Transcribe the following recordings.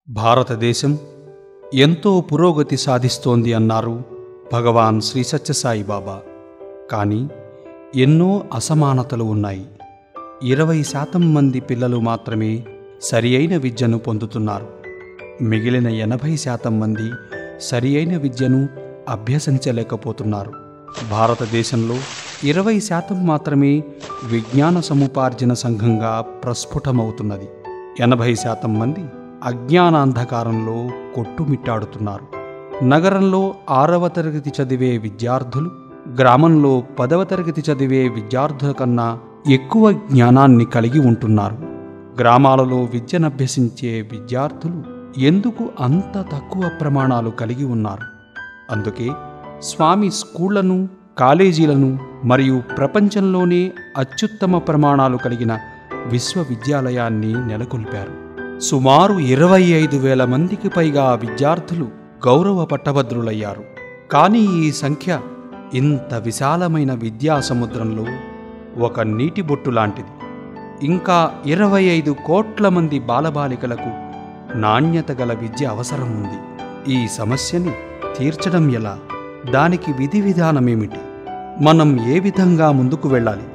భారతదేశం ఎంతో పురోగతి సాధిస్తోంది అన్నారు భగవాన్ శ్రీ సత్యసాయి బాబా కానీ ఎన్నో అసమానతలు ఉన్నాయి ఇరవై శాతం మంది పిల్లలు మాత్రమే సరి అయిన విద్యను పొందుతున్నారు మిగిలిన ఎనభై శాతం మంది సరి అయిన విద్యను అభ్యసించలేకపోతున్నారు భారతదేశంలో ఇరవై శాతం మాత్రమే విజ్ఞాన సముపార్జన సంఘంగా ప్రస్ఫుటమవుతున్నది ఎనభై శాతం మంది అజ్ఞానాంధకారంలో కొట్టుమిట్టాడుతున్నారు నగరంలో ఆరవ తరగతి చదివే విద్యార్థులు గ్రామంలో పదవ తరగతి చదివే విద్యార్థుల కన్నా ఎక్కువ జ్ఞానాన్ని కలిగి ఉంటున్నారు గ్రామాలలో విద్యనభ్యసించే విద్యార్థులు ఎందుకు అంత తక్కువ ప్రమాణాలు కలిగి ఉన్నారు అందుకే స్వామి స్కూళ్లను కాలేజీలను మరియు ప్రపంచంలోనే అత్యుత్తమ ప్రమాణాలు కలిగిన విశ్వవిద్యాలయాన్ని నెలకొల్పారు సుమారు ఇరవై ఐదు వేల మందికి పైగా విద్యార్థులు గౌరవ పట్టభద్రులయ్యారు కానీ ఈ సంఖ్య ఇంత విశాలమైన విద్యా సముద్రంలో ఒక నీటి బొట్టు లాంటిది ఇంకా ఇరవై ఐదు కోట్ల మంది బాలబాలికలకు నాణ్యత గల విద్య అవసరం ఉంది ఈ సమస్యని తీర్చడం ఎలా దానికి విధి విధానమేమిటి మనం ఏ విధంగా ముందుకు వెళ్ళాలి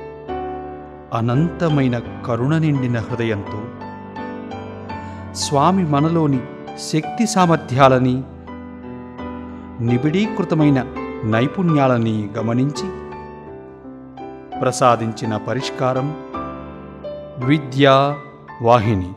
అనంతమైన కరుణ నిండిన హృదయంతో స్వామి మనలోని శక్తి సామర్థ్యాలని నిబిడీకృతమైన నైపుణ్యాలని గమనించి ప్రసాదించిన పరిష్కారం విద్యా వాహిని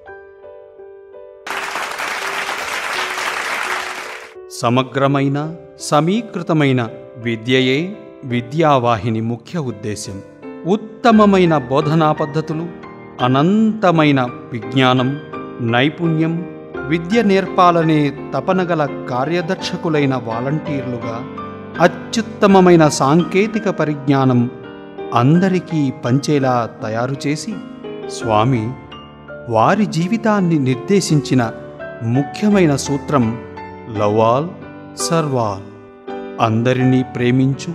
సమగ్రమైన సమీకృతమైన విద్యయే విద్యావాహిని ముఖ్య ఉద్దేశ్యం ఉత్తమమైన బోధనా పద్ధతులు అనంతమైన విజ్ఞానం నైపుణ్యం విద్య నేర్పాలనే తపనగల కార్యదర్శకులైన వాలంటీర్లుగా అత్యుత్తమమైన సాంకేతిక పరిజ్ఞానం అందరికీ పంచేలా తయారు చేసి స్వామి వారి జీవితాన్ని నిర్దేశించిన ముఖ్యమైన సూత్రం లవాల్ సర్వాల్ అందరినీ ప్రేమించు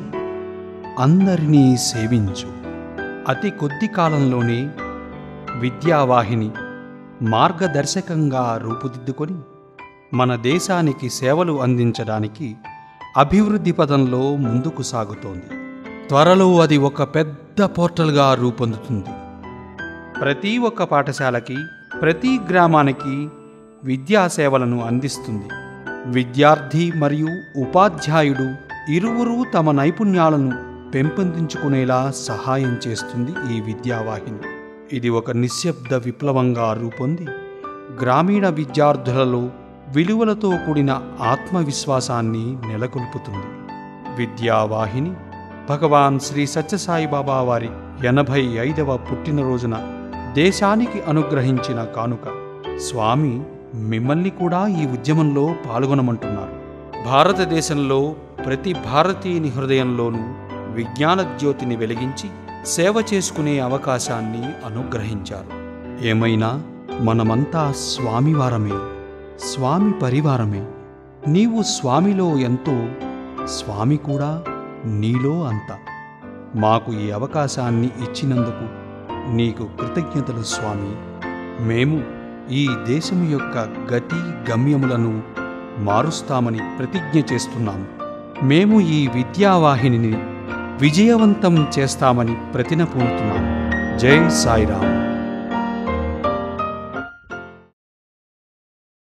అందరినీ సేవించు అతి కొద్ది కాలంలోనే విద్యావాహిని మార్గదర్శకంగా రూపుదిద్దుకొని మన దేశానికి సేవలు అందించడానికి అభివృద్ధి పదంలో ముందుకు సాగుతోంది త్వరలో అది ఒక పెద్ద పోర్టల్గా రూపొందుతుంది ప్రతి ఒక్క పాఠశాలకి ప్రతి గ్రామానికి విద్యా సేవలను అందిస్తుంది విద్యార్థి మరియు ఉపాధ్యాయుడు ఇరువురూ తమ నైపుణ్యాలను పెంపొందించుకునేలా సహాయం చేస్తుంది ఈ విద్యావాహిని ఇది ఒక నిశ్శబ్ద విప్లవంగా రూపొంది గ్రామీణ విద్యార్థులలో విలువలతో కూడిన ఆత్మవిశ్వాసాన్ని నెలకొల్పుతుంది విద్యావాహిని భగవాన్ శ్రీ సత్యసాయిబాబా వారి ఎనభై ఐదవ పుట్టినరోజున దేశానికి అనుగ్రహించిన కానుక స్వామి మిమ్మల్ని కూడా ఈ ఉద్యమంలో పాల్గొనమంటున్నారు భారతదేశంలో ప్రతి భారతీయుని హృదయంలోనూ విజ్ఞాన జ్యోతిని వెలిగించి సేవ చేసుకునే అవకాశాన్ని అనుగ్రహించారు ఏమైనా మనమంతా స్వామివారమే స్వామి పరివారమే నీవు స్వామిలో ఎంతో స్వామి కూడా నీలో అంత మాకు ఈ అవకాశాన్ని ఇచ్చినందుకు నీకు కృతజ్ఞతలు స్వామి మేము ఈ దేశం యొక్క గతి గమ్యములను మారుస్తామని ప్రతిజ్ఞ చేస్తున్నాము మేము ఈ విద్యావాహినిని విజయవంతం చేస్తామని ప్రతిన పూనుతున్నాము జై సాయిరామ్